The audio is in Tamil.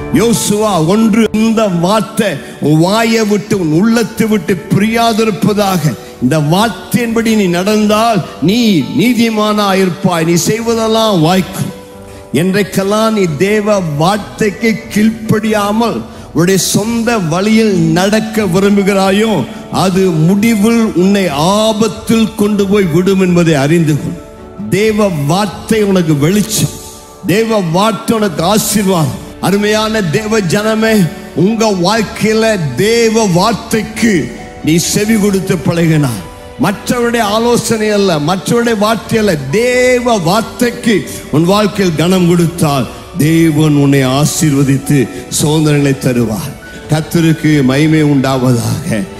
யோசுவா ஒன்று இந்த வார்த்தை உன் வாயை விட்டு உன் உள்ளத்தை விட்டு பிரியாதிருப்பதாக இந்த வார்த்தையின்படி நீ நடந்தால் நீ நீதிமானா இருப்பாய் நீ செய்வதெல்லாம் வாய்க்கும் என்றைக்கெல்லாம் நீ தேவ வார்த்தைக்கு கீழ்ப்படியாமல் உன்னுடைய சொந்த வழியில் நடக்க விரும்புகிறாயோ அது முடிவில் உன்னை ஆபத்தில் கொண்டு போய் விடும் என்பதை அறிந்து கொள் தேவ வார்த்தை உனக்கு வெளிச்சம் தேவ வார்த்தை உனக்கு ஆசீர்வாதம் அருமையான தேவ ஜனமே உங்க வாழ்க்கையில தேவ வார்த்தைக்கு நீ செவி கொடுத்து பழகினார் மற்றவருடைய ஆலோசனை அல்ல மற்றவருடைய வார்த்தை அல்ல தேவ வார்த்தைக்கு உன் வாழ்க்கையில் கனம் கொடுத்தால் தேவன் உன்னை ஆசீர்வதித்து சோதனைகளை தருவார் கத்தருக்கு மகிமை உண்டாவதாக